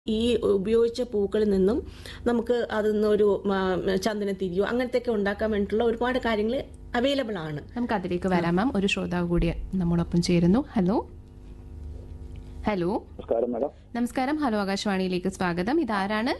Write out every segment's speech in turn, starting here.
ഈ ഉപയോഗിച്ച പൂക്കളിൽ നിന്നും നമുക്ക് അതിൽ നിന്ന് ഒരു ചന്ദനത്തിരിയോ അങ്ങനത്തെയൊക്കെ ഉണ്ടാക്കാൻ വേണ്ടിയിട്ടുള്ള ഒരുപാട് കാര്യങ്ങൾ അവൈലബിൾ ആണ് നമുക്ക് അതിലേക്ക് വരാം മാം ഒരു ശ്രോതാവ് കൂടി നമ്മോടൊപ്പം ചേരുന്നു ഹലോ ഹലോ നമസ്കാരം മാഡം നമസ്കാരം ഹലോ ആകാശവാണിയിലേക്ക് സ്വാഗതം ഇതാരാണ്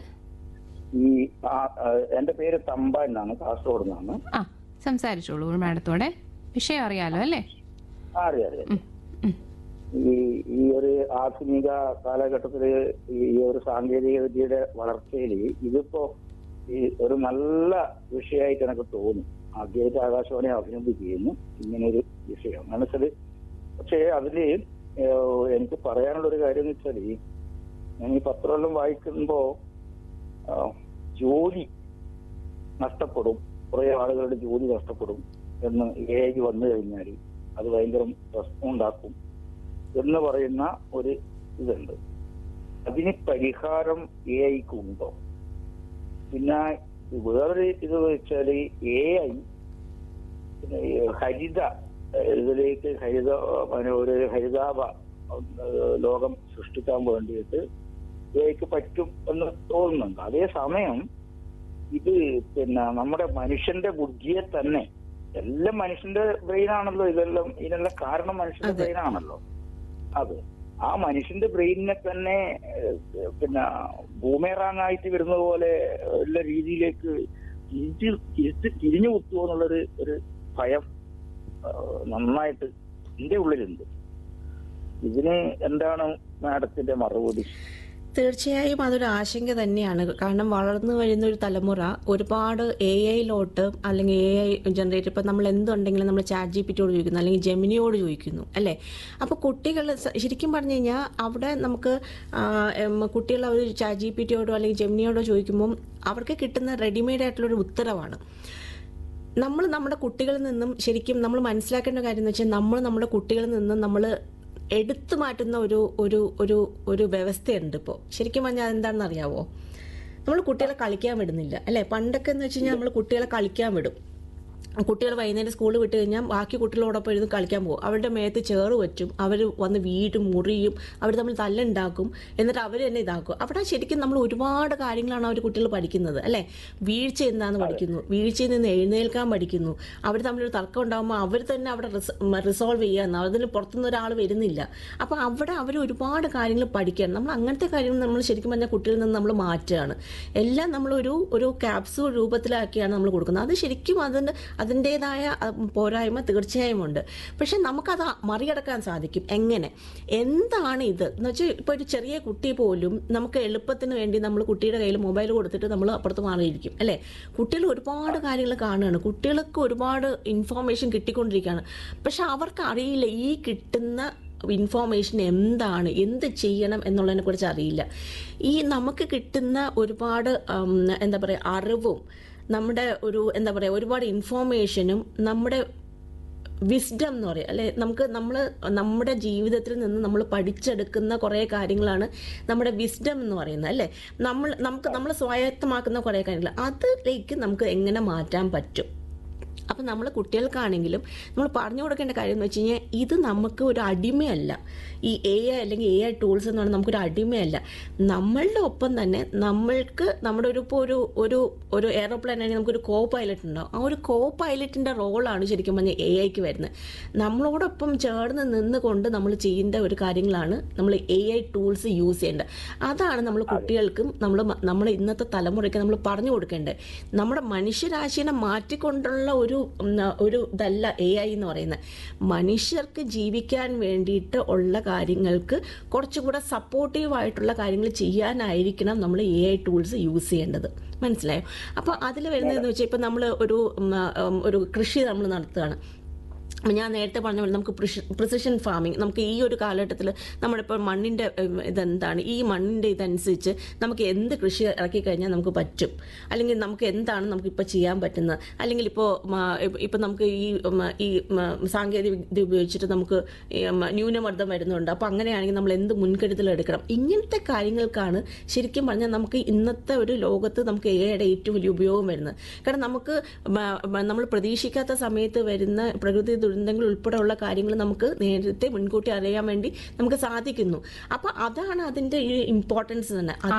ഈ ആ, ആ, എന്റെ പേര് തമ്പ എന്നാണ് കാസർഗോഡ് നിന്നാണ് ആ സംസാരിച്ചോളൂ മാഡത്തോടെ വിഷയം അറിയാലോ അല്ലേ ആ, അറിയാം അറിയാം ഉം, ഉം. ഈ ഈ ഒരു ആധുനിക കാലഘട്ടത്തില് ഈ ഒരു സാങ്കേതിക വിദ്യയുടെ വളർച്ചയിൽ ഇതിപ്പോ ഈ ഒരു നല്ല വിഷയമായിട്ട് എനിക്ക് തോന്നും ആദ്യമായിട്ട് ആകാശവാണി അഭിനന്ദിക്കുന്നു ഇങ്ങനൊരു വിഷയം മനസ്സിൽ പക്ഷേ അതില് ഏഹ്, എനിക്ക് പറയാനുള്ള ഒരു കാര്യം എന്ന് വെച്ചാല് ഞാൻ ഈ പത്രമെല്ലാം വായിക്കുമ്പോ ആ, ജോലി നഷ്ടപ്പെടും കുറെ ആളുകളുടെ ജോലി നഷ്ടപ്പെടും എന്ന് എ ഐ വന്നു കഴിഞ്ഞാൽ അത് ഭയങ്കര പ്രശ്നം ഉണ്ടാക്കും എന്ന് പറയുന്ന ഒരു ഇതുണ്ട് അതിന് പരിഹാരം എ ഐക്ക് ഉണ്ടോ പിന്നെ വേറൊരു ഇത് വെച്ചാല് എ ഐ പിന്നെ ഈ ഹരിത ഏഹ് ഇതിലേക്ക് ഹരിത പിന്നെ ഒരു ഹരിതാഭ ഏഹ് ലോകം സൃഷ്ടിക്കാൻ വേണ്ടിയിട്ട് എ ഐക്ക് പറ്റും എന്ന് തോന്നുന്നുണ്ട് അതേസമയം ഇത് പിന്നെ നമ്മുടെ മനുഷ്യന്റെ ബുദ്ധിയെ തന്നെ എല്ലാം മനുഷ്യന്റെ ബ്രെയിൻ ആണല്ലോ ഇതെല്ലാം ഇതിനെല്ലാം കാരണം മനുഷ്യന്റെ അതെ. ബ്രെയിൻ ആണല്ലോ അത് ആ മനുഷ്യന്റെ ബ്രെയിനിനെ തന്നെ ഏഹ്, പിന്നെ ബൂമേറാങ്ങായിട്ട് വരുന്നത് പോലെ ഉള്ള രീതിയിലേക്ക് തിരിച്ച് തിരിച്ച് തിരിഞ്ഞു കുത്തുമോ എന്നുള്ളൊരു ഒരു ഭയം ഏഹ്, നന്നായിട്ട് എന്റെ ഉള്ളിലുണ്ട് ഇതിന് എന്താണ് മാഡത്തിന്റെ മറുപടി തീർച്ചയായും അതൊരു ആശങ്ക തന്നെയാണ് കാരണം വളർന്നു വരുന്ന ഒരു തലമുറ ഒരുപാട് എ ഐയിലോട്ട് അല്ലെങ്കിൽ എ ഐ ജനറേറ്റ് ഇപ്പം നമ്മൾ എന്തുണ്ടെങ്കിലും നമ്മൾ ചാറ്റ് ജി പിറ്റിയോട് ചോദിക്കുന്നു അല്ലെങ്കിൽ ജെമിനിയോട് ചോദിക്കുന്നു അല്ലേ അപ്പോൾ കുട്ടികൾ സ- ശരിക്കും പറഞ്ഞു കഴിഞ്ഞാൽ അവിടെ നമുക്ക് ആ, എം, കുട്ടികൾ അവർ ചാറ്റ് ജി പിറ്റിയോടോ അല്ലെങ്കിൽ ജെമിനിയോടോ ചോദിക്കുമ്പം അവർക്ക് കിട്ടുന്ന റെഡിമെയ്ഡ് ആയിട്ടുള്ളൊരു ഉത്തരവാണ് നമ്മൾ നമ്മുടെ കുട്ടികളിൽ നിന്നും ശരിക്കും നമ്മൾ മനസ്സിലാക്കേണ്ട കാര്യം എന്ന് വെച്ചാൽ നമ്മൾ നമ്മുടെ കുട്ടികളിൽ നിന്നും നമ്മൾ എടുത്തു മാറ്റുന്ന ഒരു ഒരു ഒരു ഒരു വ്യവസ്ഥയുണ്ട് ഇപ്പോൾ ശരിക്കും പറഞ്ഞാൽ അതെന്താണെന്ന് അറിയാവോ നമ്മൾ കുട്ടികളെ കളിക്കാൻ വിടുന്നില്ല അല്ലേ പണ്ടൊക്കെ എന്ന് വെച്ച് കഴിഞ്ഞാൽ നമ്മൾ കുട്ടികളെ കളിക്കാൻ വിടും കുട്ടികൾ വൈകുന്നേരം സ്കൂളിൽ വിട്ട് കഴിഞ്ഞാൽ ബാക്കി കുട്ടികളോടൊപ്പം ഇരുന്ന് കളിക്കാൻ പോകും അവരുടെ മേത്ത് ചേറ് വെച്ചും അവർ വന്ന് വീടും മുറിയും അവർ തമ്മിൽ തല്ലുണ്ടാക്കും എന്നിട്ട് അവർ തന്നെ ഇതാക്കും അവിടെ ശരിക്കും നമ്മൾ ഒരുപാട് കാര്യങ്ങളാണ് അവർ കുട്ടികൾ പഠിക്കുന്നത് അല്ലേ വീഴ്ച എന്താണെന്ന് പഠിക്കുന്നു വീഴ്ചയിൽ നിന്ന് എഴുന്നേൽക്കാൻ പഠിക്കുന്നു അവർ തമ്മിലൊരു തർക്കം ഉണ്ടാകുമ്പോൾ അവർ തന്നെ അവിടെ റിസോൾവ് ചെയ്യാന്ന് അതിന് പുറത്തുനിന്ന് ഒരാൾ വരുന്നില്ല അപ്പോൾ അവിടെ അവർ ഒരുപാട് കാര്യങ്ങൾ പഠിക്കുകയാണ് നമ്മൾ അങ്ങനത്തെ കാര്യങ്ങൾ നമ്മൾ ശരിക്കും പറഞ്ഞാൽ കുട്ടികളിൽ നിന്ന് നമ്മൾ മാറ്റുകയാണ് എല്ലാം നമ്മളൊരു ഒരു ക്യാപ്സൂൾ രൂപത്തിലാക്കിയാണ് നമ്മൾ കൊടുക്കുന്നത് അത് ശരിക്കും അതിന് അതിൻ്റെതായ പോരായ്മ തീർച്ചയായും ഉണ്ട് പക്ഷെ നമുക്കത് മറികടക്കാൻ സാധിക്കും എങ്ങനെ എന്താണ് ഇത് എന്ന് വെച്ചാൽ ഇപ്പോൾ ഒരു ചെറിയ കുട്ടി പോലും നമുക്ക് എളുപ്പത്തിന് വേണ്ടി നമ്മൾ കുട്ടിയുടെ കയ്യിൽ മൊബൈൽ കൊടുത്തിട്ട് നമ്മൾ അപ്പുറത്ത് മാറിയിരിക്കും അല്ലേ കുട്ടികൾ ഒരുപാട് കാര്യങ്ങൾ കാണുകയാണ് കുട്ടികൾക്ക് ഒരുപാട് ഇൻഫോർമേഷൻ കിട്ടിക്കൊണ്ടിരിക്കുകയാണ് പക്ഷെ അവർക്ക് അറിയില്ല ഈ കിട്ടുന്ന ഇൻഫോർമേഷൻ എന്താണ് എന്ത് ചെയ്യണം എന്നുള്ളതിനെ കുറിച്ച് അറിയില്ല ഈ നമുക്ക് കിട്ടുന്ന ഒരുപാട് ഉം, എന്താ പറയുക അറിവും നമ്മുടെ ഒരു എന്താ പറയുക ഒരുപാട് ഇൻഫോർമേഷനും നമ്മുടെ വിസ്ഡം എന്ന് പറയും അല്ലെ നമുക്ക് നമ്മൾ നമ്മുടെ ജീവിതത്തിൽ നിന്ന് നമ്മൾ പഠിച്ചെടുക്കുന്ന കുറേ കാര്യങ്ങളാണ് നമ്മുടെ വിസ്ഡം എന്ന് പറയുന്നത് അല്ലേ നമ്മൾ നമുക്ക് നമ്മൾ സ്വായത്തമാക്കുന്ന കുറേ കാര്യങ്ങൾ അതിലേക്ക് നമുക്ക് എങ്ങനെ മാറ്റാൻ പറ്റും അപ്പം നമ്മൾ കുട്ടികൾക്കാണെങ്കിലും നമ്മൾ പറഞ്ഞു കൊടുക്കേണ്ട കാര്യം എന്ന് വെച്ച് കഴിഞ്ഞാൽ ഇത് നമുക്ക് ഒരു അടിമയല്ല ഈ എ ഐ അല്ലെങ്കിൽ എ ഐ ടൂൾസ് എന്ന് പറഞ്ഞാൽ നമുക്കൊരു അടിമയല്ല നമ്മളുടെ ഒപ്പം തന്നെ നമ്മൾക്ക് നമ്മുടെ ഒരു ഇപ്പോൾ ഒരു ഒരു ഒരു എയറോപ്ലെയിൻ ആണെങ്കിൽ നമുക്കൊരു കോ പൈലറ്റ് ഉണ്ടാവും ആ ഒരു കോ പൈലറ്റിൻ്റെ റോളാണ് ശരിക്കും പറഞ്ഞാൽ എ ഐക്ക് വരുന്നത് നമ്മളോടൊപ്പം ചേർന്ന് നിന്നുകൊണ്ട് നമ്മൾ ചെയ്യേണ്ട ഒരു കാര്യങ്ങളാണ് നമ്മൾ എ ഐ ടൂൾസ് യൂസ് ചെയ്യേണ്ടത് അതാണ് നമ്മൾ കുട്ടികൾക്കും നമ്മൾ നമ്മൾ ഇന്നത്തെ തലമുറയ്ക്ക് നമ്മൾ പറഞ്ഞു കൊടുക്കേണ്ടത് നമ്മുടെ മനുഷ്യരാശിനെ മാറ്റിക്കൊണ്ടുള്ള ഒരു ഉം, ഒരു ഇതല്ല എ ഐ എന്ന് പറയുന്നത് മനുഷ്യർക്ക് ജീവിക്കാൻ വേണ്ടിയിട്ട് ഉള്ള കാര്യങ്ങൾക്ക് കുറച്ചുകൂടെ സപ്പോർട്ടീവ് ആയിട്ടുള്ള കാര്യങ്ങൾ ചെയ്യാനായിരിക്കണം നമ്മൾ എ ഐ ടൂൾസ് യൂസ് ചെയ്യേണ്ടത് മനസ്സിലായോ അപ്പോൾ അതിൽ വരുന്നതെന്ന് വെച്ചാൽ ഇപ്പം നമ്മൾ ഒരു ഉം, ഉം, ഒരു കൃഷി നമ്മൾ നടത്തുകയാണ് ഞാൻ നേരത്തെ പറഞ്ഞ പോലെ നമുക്ക് പ്രിസിഷൻ ഫാമിംഗ് നമുക്ക് ഈ ഒരു കാലഘട്ടത്തിൽ നമ്മളിപ്പോൾ മണ്ണിൻ്റെ ഉം, ഇതെന്താണ് ഈ മണ്ണിൻ്റെ ഇതനുസരിച്ച് നമുക്ക് എന്ത് കൃഷി ഇറക്കി കഴിഞ്ഞാൽ നമുക്ക് പറ്റും അല്ലെങ്കിൽ നമുക്ക് എന്താണ് നമുക്കിപ്പോൾ ചെയ്യാൻ പറ്റുന്നത് അല്ലെങ്കിൽ ഇപ്പോൾ ഇപ്പം നമുക്ക് ഈ ഉം, ഈ ഉം, സാങ്കേതിക വിദ്യ ഉപയോഗിച്ചിട്ട് നമുക്ക് ഈ, ഉം, ന്യൂനമർദ്ദം വരുന്നുണ്ട് അപ്പോൾ അങ്ങനെയാണെങ്കിൽ നമ്മൾ എന്ത് മുൻകരുതൽ എടുക്കണം ഇങ്ങനത്തെ കാര്യങ്ങൾക്കാണ് ശരിക്കും പറഞ്ഞാൽ നമുക്ക് ഇന്നത്തെ ഒരു ലോകത്ത് നമുക്ക് എയുടെ ഏറ്റവും വലിയ ഉപയോഗം വരുന്നത് കാരണം നമുക്ക് മ- മ- നമ്മൾ പ്രതീക്ഷിക്കാത്ത സമയത്ത് വരുന്ന പ്രകൃതി ദുരന്തങ്ങൾ ഉൾപ്പെടെയുള്ള കാര്യങ്ങൾ നമുക്ക് നേരത്തെ മുൻകൂട്ടി അറിയാൻ വേണ്ടി നമുക്ക് സാധിക്കുന്നു അപ്പൊ അതാണ് അതിന്റെ ഈ ഇമ്പോർട്ടൻസ് തന്നെ അത്